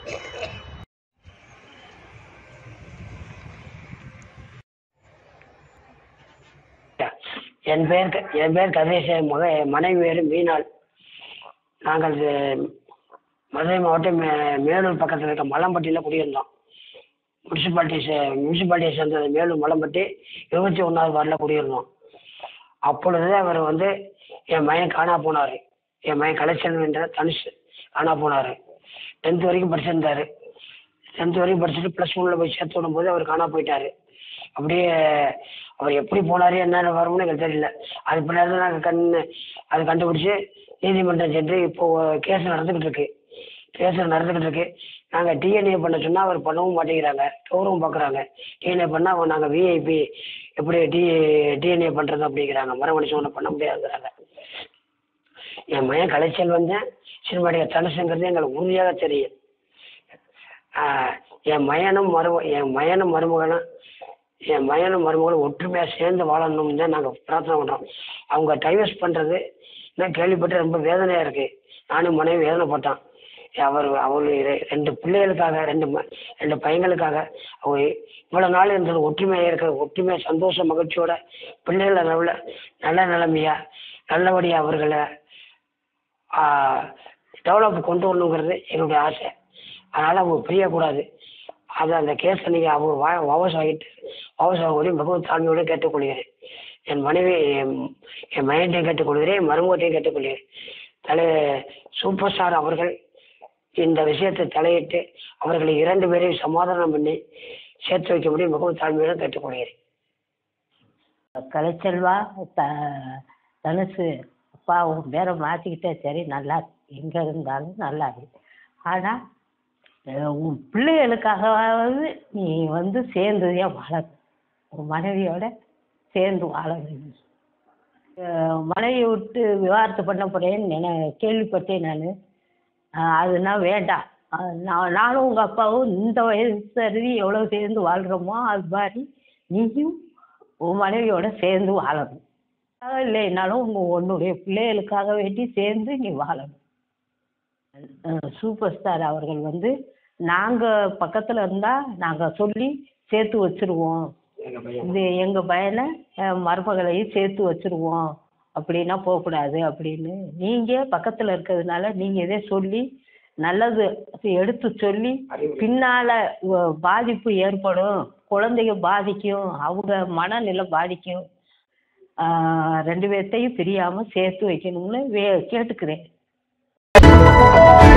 என் பெயர் க- என் பெயர் கதிரேசன் என் மக என் மனைவி பேர் மீனாள் நாங்கள் இது மதுரை மாவட்டம் மே மேலூர் பக்கத்தில் இருக்க மலம்பட்டியில் குடியிருந்தோம் முனிசிபாலிட்டி சே முனிசிபாலிட்டியை சேர்ந்தது மேலூர் மலம்பட்டி இருபத்தி ஒன்றாவது வார்டில் குடியிருந்தோம் அப்பொழுது அவர் வந்து என் மகன் காணா போனார் என் மகன் கலைச்செல்வன் என்ற தனுஷ் காணா போனார் டென்த் வரைக்கும் படிச்சிருந்தாரு டென்த் வரைக்கும் படிச்சுட்டு ப்ளஸ் ஒன்னில் போய் சேர்த்து விடும்போது அவர் காணா போயிட்டார் அப்படியே அவர் எப்படி போனார் என்னென்ன வரும்னு எங்களுக்கு தெரியல அது பின்னாடி தான் நாங்கள் கண் அதை கண்டுபிடிச்சி நீதிமன்றம் சென்று இப்போ கேஸ் நடந்துக்கிட்டு இருக்கு கேஸ் நடந்துக்கிட்டு இருக்கு நாங்கள் டிஎன்ஏ பண்ண சொன்னால் அவர் பண்ணவும் மாட்டேங்கிறாங்க கௌரவம் பார்க்குறாங்க டிஎன்ஏ பண்ணால் அவங்க நாங்கள் விஐபி எப்படி டி டிஎன்ஏ பண்ணுறது அப்படிங்கிறாங்க மரமணிச்சு ஒன்றும் பண்ண முடியாதுங்கிறாங்க என் மகன் கலைச்செல்வன் தான் சினிமாடிய தனுசுங்கிறது எங்களுக்கு உறுதியாக தெரியும் ஆஹ் என் மயனும் மரும என் மயனும் மருமகனும் என் மயனும் மருமகளும் ஒற்றுமையாக சேர்ந்து வாழணும்னு தான் நாங்கள் பிரார்த்தனை பண்ணுறோம் அவங்க டைவர்ஸ் பண்ணுறது நான் கேள்விப்பட்டு ரொம்ப வேதனையாக இருக்குது நானும் மனைவி வேதனைப்பட்டோம் அவர் அவர் ரெ- ரெண்டு பிள்ளைகளுக்காக ரெண்டு ம ரெண்டு பையங்களுக்காக அவங்க இவ்வளோ நாள் இருந்தது ஒற்றுமையாக இருக்கிற ஒற்றுமையாக சந்தோஷ மகிழ்ச்சியோட பிள்ளைகளை நல்ல நல்ல நிலைமையா நல்லபடியாக அவர்களை டெவலப் கொண்டு வரணுங்கிறது என்னுடைய ஆசை அதனால் அவங்க பிரியக்கூடாது அது அந்த கேஸை நீங்கள் அவங்க வா வாபஸ் ஆகிட்டு வாபஸ் ஆகக்கூடிய மிகவும் தாழ்மையோடு கேட்டுக்கொள்கிறேன் என் மனைவி என் என் மகன்டையும் கேட்டுக்கொள்கிறேன் என் மருமகத்தையும் கேட்டுக்கொள்கிறேன் தலை சூப்பர் ஸ்டார் அவர்கள் இந்த விஷயத்தை தலையிட்டு அவர்களை இரண்டு பேரையும் சமாதானம் பண்ணி சேர்த்து வைக்க முடியும் மிகவும் தாழ்மையோடு கேட்டுக்கொள்கிறேன் கலைச்செல்வா த தனுசு அப்பா உன் பேரை மாற்றிக்கிட்டே சரி நல்லா எங்கே இருந்தாலும் நல்லா இருக்கு ஆனால் உன் பிள்ளைகளுக்காகவாவது நீ வந்து சேர்ந்ததே வாழணும் உன் மனைவியோட சேர்ந்து வாழணும் அஹ் மனைவியை விட்டு விவாகரத்து பண்ண போறேன்னு நினை கேள்விப்பட்டேன் நான் அதுனா வேண்டாம் அஹ் நான் நானும் உங்கள் அப்பாவும் இந்த வயசு சரி எவ்வளோ சேர்ந்து வாழ்கிறோமோ அது மாதிரி நீயும் உன் மனைவியோட சேர்ந்து வாழணும் அது இல்லைனாலும் உங்கள் உன்னுடைய பிள்ளைகளுக்காக வேண்டி சேர்ந்து நீ வாழணும் அஹ் சூப்பர் ஸ்டார் அவர்கள் வந்து நாங்கள் பக்கத்தில் இருந்தால் நாங்கள் சொல்லி சேர்த்து வச்சிருவோம் எங்கள் பையன் இது எங்கள் பையனை அஹ் மருமகளையும் சேர்த்து வச்சிருவோம் அப்படின்னா போகக்கூடாது அப்படின்னு நீங்கள் பக்கத்தில் இருக்கிறதுனால நீங்கள் இதே சொல்லி நல்லது எடுத்து சொல்லி பின்னால் பாதிப்பு ஏற்படும் குழந்தைங்க பாதிக்கும் அவங்க மனநிலை பாதிக்கும் ஆஹ் ரெண்டு பேர்த்தையும் பிரியாமல் சேர்த்து வைக்கணும்னு வே கேட்டுக்கிறேன்